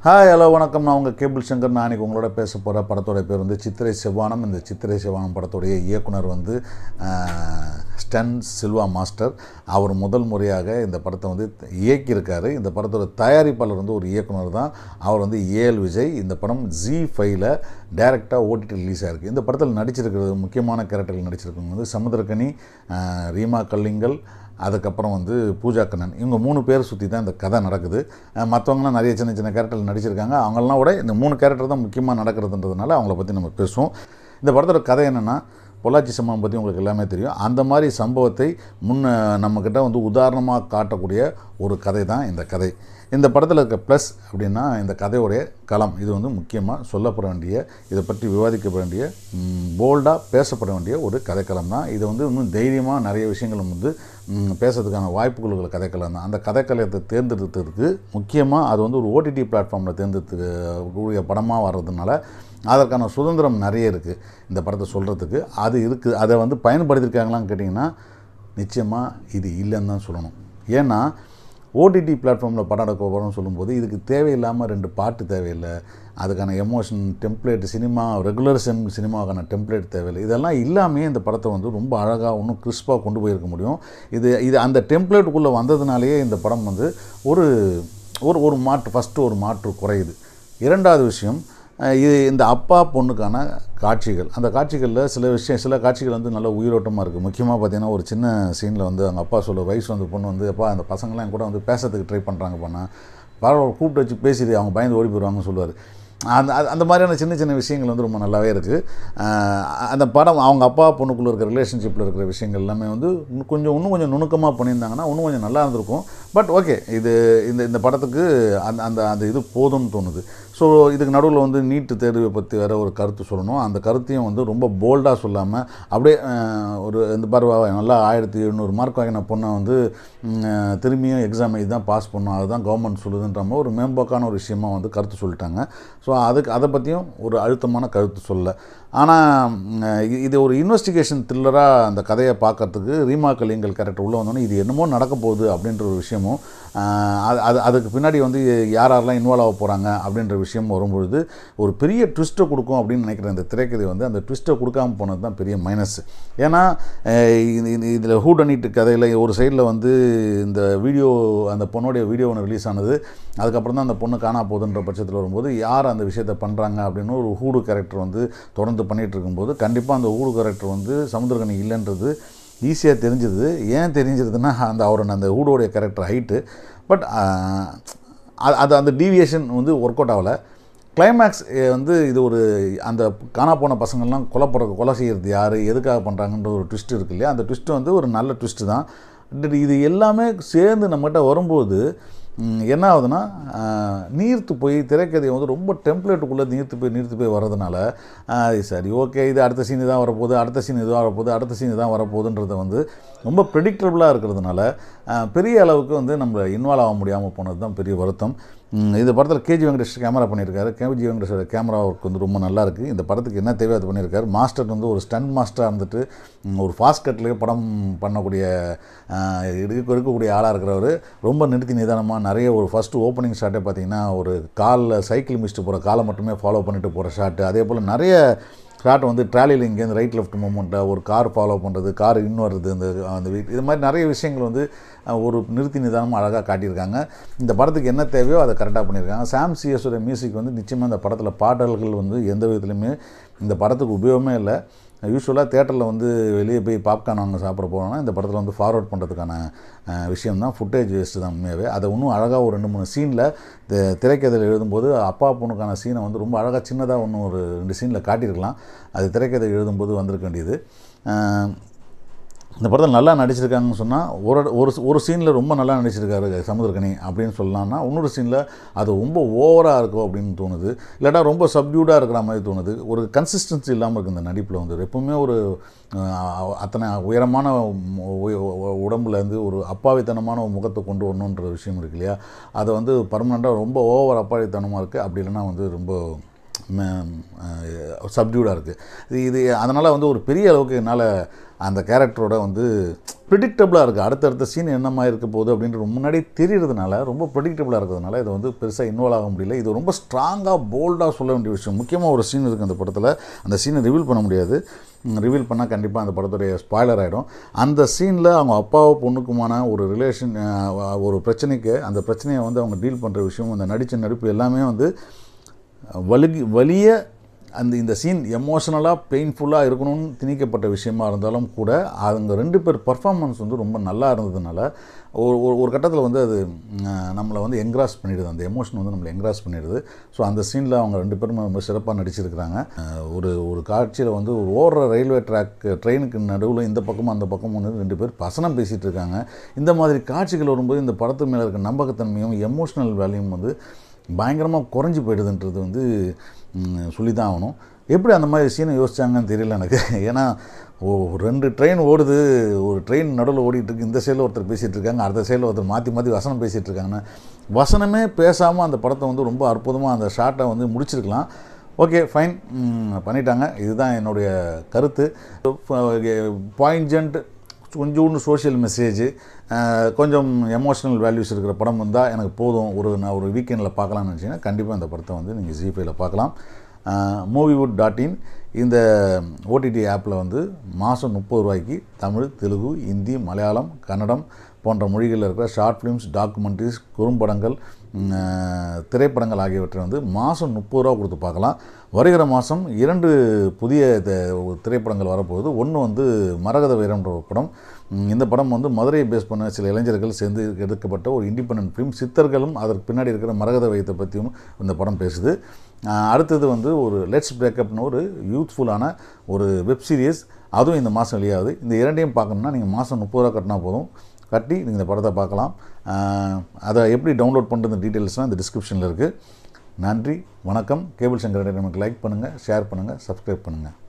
hi hello வணக்கம் நான் உங்கள் கேபிள் சங்கர் நான் இன்னைக்கு உங்களோட பேச போகிற படத்தோட பேர் வந்து சித்திரை செவ்வானம் இந்த சித்திரை செவ்வானம் படத்துடைய இயக்குனர் வந்து ஆஹ், ஸ்டன் சில்வா மாஸ்டர் அவர் முதல் முறையாக இந்த படத்தை வந்து இயக்கியிருக்காரு இந்த படத்தோட தயாரிப்பாளர் வந்து ஒரு இயக்குனர் தான் அவர் வந்து ஏஎல் விஜய் இந்த படம் ஜி ஃபைவ்ல டைரெக்டாக ஓடிடி ரிலீஸ் ஆயிருக்கு இந்த படத்தில் நடிச்சிருக்கிறது முக்கியமான கேரக்டர்கள் நடிச்சிருக்கவங்க வந்து சமுத்திரக்கனி ஆஹ், ரீமா கல்லிங்கல் அதுக்கப்புறம் வந்து பூஜா கண்ணன் இவங்க மூணு பேர் சுற்றி தான் இந்த கதை நடக்குது அஹ் மற்றவங்களாம் நிறைய சின்ன சின்ன கேரக்டர் நடிச்சிருக்காங்க அவங்கெல்லாம் விட இந்த மூணு கேரக்டர் தான் முக்கியமாக நடக்கிறதுன்றதுனால அவங்கள பற்றி நம்ம பேசுவோம் இந்த படத்தோட கதை என்னென்னா பொள்ளாச்சி சம்பவம் பற்றி உங்களுக்கு எல்லாமே தெரியும் அந்த மாதிரி சம்பவத்தை முன்ன நம்மக்கிட்ட வந்து உதாரணமாக காட்டக்கூடிய ஒரு கதை தான் இந்த கதை இந்த படத்தில் இருக்க ப்ளஸ் அப்படின்னா இந்த கதையுடைய களம் இது வந்து முக்கியமாக சொல்லப்பட வேண்டிய இதை பற்றி விவாதிக்கப்பட வேண்டிய போல்டாக பேசப்பட வேண்டிய ஒரு கதைக்களம் தான் இது வந்து இன்னும் தைரியமாக நிறைய விஷயங்கள் வந்து ம், பேசுறதுக்கான வாய்ப்புகள் உள்ள கதைக்களம் தான் அந்த கதைக்களத்தை தேர்ந்தெடுத்ததுக்கு முக்கியமாக அது வந்து ஒரு ஓடிடி பிளாட்ஃபார்மில் தேர்ந்தெடுத்து கூடிய படமாக வர்றதுனால அதற்கான சுதந்திரம் நிறைய இருக்குது இந்த படத்தை சொல்கிறதுக்கு அது இருக்குது அதை வந்து பயன்படுத்தியிருக்காங்களான்னு கேட்டிங்கன்னா நிச்சயமாக இது இல்லைன்னு தான் சொல்லணும் ஏன்னா ஓடிடி பிளாட்ஃபார்மில் படம் எடுக்க போகிறோம்னு சொல்லும்போது இதுக்கு தேவையில்லாமல் ரெண்டு பாட்டு தேவையில்லை அதுக்கான எமோஷன் டெம்ப்ளேட் சினிமா ரெகுலர் சிம் சினிமாவுக்கான டெம்ப்ளேட் தேவையில்லை இதெல்லாம் இல்லாமே இந்த படத்தை வந்து ரொம்ப அழகாக இன்னும் கிறிஸ்பாக கொண்டு போயிருக்க முடியும் இது இது அந்த டெம்ப்ளேட்டுக்குள்ளே வந்ததுனாலேயே இந்த படம் வந்து ஒரு ஒரு ஒரு மாற்று ஃபஸ்ட்டு ஒரு மாற்று குறையுது இரண்டாவது விஷயம் அஹ் இது இந்த அப்பா பொண்ணுக்கான காட்சிகள் அந்த காட்சிகளில் சில விஷயம் சில காட்சிகள் வந்து நல்ல உயிரோட்டமாக இருக்குது முக்கியமாக பார்த்தீங்கன்னா ஒரு சின்ன சீனில் வந்து அவங்க அப்பா சொல்ல வயசு வந்து பொண்ணு வந்து அப்பா அந்த பசங்களாம் என் கூட வந்து பேசுறதுக்கு ட்ரை பண்ணுறாங்க பண்ண பரவாயில்ல கூப்பிட்டு வச்சு பேசிடு அவங்க பயந்து ஓடி போயிடுவாங்கன்னு சொல்லுவார் அந்த அந்த- அந்த மாதிரியான சின்ன சின்ன விஷயங்கள் வந்து ரொம்ப நல்லாவே இருக்குது அந்த படம் அவங்க அப்பா பொண்ணுக்குள்ளே இருக்கிற ரிலேஷன்ஷிப்பில் இருக்கிற விஷயங்கள் எல்லாமே வந்து இன்னும் கொஞ்சம் இன்னும் கொஞ்சம் நுணுக்கமாக பண்ணியிருந்தாங்கன்னா இன்னும் கொஞ்சம் நல்லா இருந்திருக்கும் பட் ஓகே இது இந்த இந்த படத்துக்கு அந்த அந்த அந்த இது போதும்னு தோணுது ஸோ இதுக்கு நடுவில் வந்து நீட்டு தேர்வை பற்றி வேற ஒரு கருத்து சொல்லணும் அந்த கருத்தையும் வந்து ரொம்ப போல்டாக சொல்லாமல் அப்படியே அஹ், ஒரு இந்த பருவா நல்லா ஆயிரத்தி எழுநூறு மார்க் வாங்கின பொண்ணை வந்து ம், அஹ், திரும்பியும் எக்ஸாம் எழுதி தான் பாஸ் பண்ணணும் அதுதான் கவர்மெண்ட் சொல்லுதுன்ற மாதிரி ஒரு மேம்போக்கான ஒரு விஷயமா வந்து கருத்து சொல்லிட்டாங்க ஸோ அதுக்கு அதை பற்றியும் ஒரு அழுத்தமான கருத்து சொல்ல ஆனால் இது ஒரு இன்வெஸ்டிகேஷன் த்ரில்லராக அந்த கதையை பார்க்கறதுக்கு ரீமா கலிங்கல் கேரக்டர் உள்ளே வந்தோன்னே இது என்னமோ நடக்க போகுது அப்படின்ற ஒரு விஷயமும் ஆஹ், அது அது அதுக்கு பின்னாடி வந்து யார் யாரெல்லாம் இன்வால்வ் ஆக போகிறாங்க அப்படின்ற விஷயம் வரும்பொழுது ஒரு பெரிய ட்விஸ்ட்டை கொடுக்கும் அப்படின்னு நினைக்கிறேன் இந்த திரைக்கதை வந்து அந்த ட்விஸ்ட்டை கொடுக்காம போனது தான் பெரிய மைனஸ் ஏன்னா இதில் ஹூடனிட் கதையில் ஒரு சைடில் வந்து இந்த வீடியோ அந்த பொண்ணுடைய வீடியோ ஒன்று ரிலீஸ் ஆனது அதுக்கப்புறம் தான் அந்த பொண்ணு காணா போகுதுன்ற பட்சத்தில் வரும்போது யார் அந்த விஷயத்தை பண்ணுறாங்க அப்படின்னு ஒரு ஹூடு கேரக்டர் வந்து தொடர்ந்து பண்ணிகிட்டு இருக்கும்போது கண்டிப்பாக அந்த ஹூடு கேரக்டர் வந்து சமுத்திரகனி இல்லைன்றது ஈஸியாக தெரிஞ்சிருது ஏன் தெரிஞ்சிருதுன்னா அந்த அவரோட அந்த ஹூடோடைய கேரக்டர் ஹைட்டு பட் அது அந்த டீவியேஷன் வந்து ஒர்க் அவுட் ஆகலை கிளைமேக்ஸ் வந்து இது ஒரு அந்த காணா போன பசங்கள்லாம் கொலை போடுற கொலை செய்கிறது யார் எதுக்காக பண்ணுறாங்கன்ற ஒரு ட்விஸ்ட் இருக்கு இல்லையா அந்த ட்விஸ்ட் வந்து ஒரு நல்ல ட்விஸ்ட்டு தான் இது- இது எல்லாமே சேர்ந்து நம்மகிட்ட வரும்போது ம், என்ன ஆகுதுன்னா ஆஹ், நீர்த்து போய் திரைக்கதையை வந்து ரொம்ப டெம்ப்ளேட்டுக்குள்ளே நீர்த்து போய் நீர்த்து போய் வர்றதுனால ஆஹ், சரி ஓகே இது அடுத்த சீன் தான் வரப்போகுது அடுத்த சீன் இதுதான் வரப்போகுது அடுத்த சீன் தான் வரப்போகுதுன்றத வந்து ரொம்ப ப்ரெடிக்டபுளாக இருக்கிறதுனால ஆஹ், பெரிய அளவுக்கு வந்து நம்ம இன்வால்வ் ஆக முடியாமல் போனது தான் பெரிய வருத்தம் ம், இந்த படத்தில் கேஜி வெங்கடேஷ் கேமரா பண்ணியிருக்காரு கேஜி வெங்கடேஷோட கேமரா ஒர்க் வந்து ரொம்ப நல்லா இருக்குது இந்த படத்துக்கு என்ன தேவையோ அது பண்ணியிருக்காரு மாஸ்டர் வந்து ஒரு ஸ்டன் மாஸ்டராக இருந்துட்டு ம், ஒரு ஃபாஸ்ட் கட்லேயே படம் பண்ணக்கூடிய ஆஹ், இருக்க இருக்கக்கூடிய ஆளாக இருக்கிறவர் ரொம்ப நிறுத்தி நிதானமாக நிறைய ஒரு ஃபஸ்ட்டு ஓப்பனிங் ஷாட்டே பார்த்தீங்கன்னா ஒரு காலில் சைக்கிள் மிஸ்ட்டு போகிற காலை மட்டுமே ஃபாலோ பண்ணிட்டு போகிற ஷாட்டு அதே போல் நிறைய ஷாட் வந்து ட்ராலியில் இங்கேருந்து ரைட் லெஃப்ட் மூமெண்ட்டை ஒரு கார் ஃபாலோ பண்ணுறது கார் இன் வர்றது இந்த அந்த வீட் இது மாதிரி நிறைய விஷயங்கள் வந்து அஹ், ஒரு நிறுத்தி நிதானமாக அழகாக காட்டியிருக்காங்க இந்த படத்துக்கு என்ன தேவையோ அதை கரெக்டாக பண்ணியிருக்காங்க சாம் சிஎஸோட மியூசிக் வந்து நிச்சயமாக இந்த படத்தில் பாடல்கள் வந்து எந்த விதத்துலையுமே இந்த படத்துக்கு உபயோகமே இல்லை யூஸ்வலாக தேட்டரில் வந்து வெளியே போய் பாப்கார்ன் வாங்க சாப்பிட போகிறோம்னா இந்த படத்தில் வந்து ஃபார்வர்ட் பண்ணுறதுக்கான விஷயம் தான் ஃபுட்டேஜ் வேஸ்ட்டு தான் உண்மையாகவே அதை இன்னும் அழகாக ஒரு ரெண்டு மூணு சீனில் திரைக்கதையில் எழுதும்போது அப்பா பொண்ணுக்கான சீனை வந்து ரொம்ப அழகாக சின்னதாக ஒன்று ஒரு ரெண்டு சீனில் காட்டியிருக்கலாம் அது திரைக்கதை எழுதும்போது வந்திருக்க வேண்டியது அஹ், இந்த படத்தில் நல்லா நடிச்சிருக்காங்கன்னு சொன்னால் ஒரு ஒரு ஒரு சீனில் ரொம்ப நல்லா நடிச்சிருக்காரு சமுத்திரக்கனி அப்படின்னு சொல்லலாம்னா இன்னொரு சீனில் அது ரொம்ப ஓவராக இருக்கும் அப்படின்னு தோணுது இல்லாட்டா ரொம்ப சப்டியூடாக இருக்கிற மாதிரி தோணுது ஒரு கன்சிஸ்டன்சி இல்லாமல் இருக்குது இந்த நடிப்பில் வந்து எப்பவுமே ஒரு அஹ், அத்தனை உயரமான உ- உ- உடம்புல இருந்து ஒரு அப்பாவித்தனமான ஒரு முகத்தை கொண்டு வரணுன்ற விஷயம் இருக்கு இல்லையா அதை வந்து பர்மனெண்ட்டாக ரொம்ப ஓவர் அப்பாவித்தனமாக இருக்குது அப்படி இல்லைன்னா வந்து ரொம்ப சப்டியூடாக இருக்குது இது அதனால் வந்து ஒரு பெரிய அளவுக்கு என்னால் அந்த கேரக்டரோட வந்து ப்ரிடிக்டபுளாக இருக்குது அடுத்தடுத்த சீன் என்ன மாதிரி இருக்க போகுது அப்படின்றது முன்னாடி தெரியறதுனால ரொம்ப ப்ரிடிக்டபுளாக இருக்கிறதுனால இதை வந்து பெருசாக இன்வால்வ் ஆக முடியல இது ரொம்ப ஸ்ட்ராங்காக போல்டாக சொல்ல வேண்டிய விஷயம் முக்கியமாக ஒரு சீன் இருக்குது அந்த படத்தில் அந்த சீனை ரிவீல் பண்ண முடியாது ரிவீல் பண்ணால் கண்டிப்பாக அந்த படத்துடைய ஸ்பாய்லர் ஆகிடும் அந்த சீனில் அவங்க அப்பாவோ பொண்ணுக்குமான ஒரு ரிலேஷன் ஒரு பிரச்சனைக்கு அந்த பிரச்சனையை வந்து அவங்க டீல் பண்ணுற விஷயம் அந்த நடித்த நடிப்பு எல்லாமே வந்து வலுகி வலிய அந்த இந்த சீன் எமோஷனலாக பெயின்ஃபுல்லாக இருக்கணும்னு திணிக்கப்பட்ட விஷயமா இருந்தாலும் கூட அவங்க ரெண்டு பேர் பர்ஃபார்மன்ஸ் வந்து ரொம்ப நல்லா இருந்ததுனால ஒரு ஒரு ஒரு கட்டத்தில் வந்து அது ம், நம்மளை வந்து என்கிராஸ் பண்ணிடுது அந்த எமோஷன் வந்து நம்மளை என்கிராஸ் பண்ணிடுது ஸோ அந்த சீனில் அவங்க ரெண்டு பேரும் ரொம்ப சிறப்பாக நடிச்சிருக்கிறாங்க அஹ், ஒரு ஒரு காட்சியில் வந்து ஒரு ஓடுற ரயில்வே ட்ராக் ட்ரெயினுக்கு நடுவில் இந்த பக்கமும் அந்த பக்கமும் வந்து ரெண்டு பேர் வசனம் பேசிகிட்டு இருக்காங்க இந்த மாதிரி காட்சிகள் வரும்போது இந்த படத்து மேலே இருக்க நம்பகத்தன்மையும் எமோஷ்னல் வேல்யூம் வந்து பயங்கரமாக குறைஞ்சி போயிடுதுன்றது வந்து சொல்லி தான் ஆகணும் எப்படி அந்த மாதிரி சீனை யோசிச்சாங்கன்னு தெரியல எனக்கு ஏன்னா ஓ ரெண்டு ட்ரெயின் ஓடுது ஒரு ட்ரெயின் நடுவில் ஓடிட்டு இருக்கு இந்த சைடில் ஒருத்தர் பேசிகிட்டு இருக்காங்க அடுத்த சைடில் ஒருத்தர் மாற்றி மாற்றி வசனம் பேசிகிட்டு இருக்காங்கன்னா வசனமே பேசாமல் அந்த படத்தை வந்து ரொம்ப அற்புதமாக அந்த ஷார்ட்டை வந்து முடிச்சிருக்கலாம் ஓகே ஃபைன் பண்ணிட்டாங்க இதுதான் என்னுடைய கருத்து பாயிண்ட் கொஞ்சோண்டு சோஷியல் மெசேஜ் கொஞ்சம் எமோஷனல் வேல்யூஸ் இருக்கிற படம் வந்தால் எனக்கு போதும் ஒரு நான் ஒரு வீக்கெண்டில் பார்க்கலாம்னு நினச்சிங்கன்னா கண்டிப்பாக இந்த படத்தை வந்து நீங்கள் ஜிபேயில் பார்க்கலாம் மூவிவுட் டாட் இன் இந்த ஓடிடி ஆப்பில் வந்து மாதம் முப்பது ரூபாய்க்கு தமிழ் தெலுங்கு ஹிந்தி மலையாளம் கன்னடம் போன்ற மொழிகளில் இருக்கிற ஷார்ட் ஃபிலிம்ஸ் டாக்குமெண்ட்ரிஸ் குறும்படங்கள் ம், அஹ், திரைப்படங்கள் ஆகியவற்றை வந்து மாதம் முப்பது ரூபா கொடுத்து பார்க்கலாம் வருகிற மாதம் இரண்டு புதிய த- திரைப்படங்கள் வரப்போகுது ஒன்று வந்து மரகத வீரம்ன்ற ஒரு படம் ம், இந்த படம் வந்து மதுரையை பேஸ் பண்ண சில இளைஞர்கள் சேர்ந்து எடுக்கப்பட்ட ஒரு இண்டிபெண்டன்ட் ஃபிலிம் சித்தர்களும் அதற்கு பின்னாடி இருக்கிற மரகத வையத்தை பற்றியும் இந்த படம் பேசுது அஹ், அடுத்தது வந்து ஒரு லெட்ஸ் பிரேக்கப்னு ஒரு யூத்ஃபுல்லான ஒரு வெப் சீரிஸ் அதுவும் இந்த மாதம் வெளியாகுது இந்த இரண்டையும் பார்க்கணுன்னா நீங்கள் மாதம் முப்பது ரூபா கட்டினா போதும் கட்டி நீங்கள் இந்த படத்தை பார்க்கலாம் அஹ், அதை எப்படி டவுன்லோட் பண்ணுறது டீட்டெயில்ஸ்லாம் இந்த டிஸ்கிரிப்ஷனில் இருக்குது நன்றி வணக்கம் கேபிள் சங்கர் நமக்கு லைக் பண்ணுங்கள் ஷேர் பண்ணுங்கள் சப்ஸ்கிரைப் பண்ணுங்கள்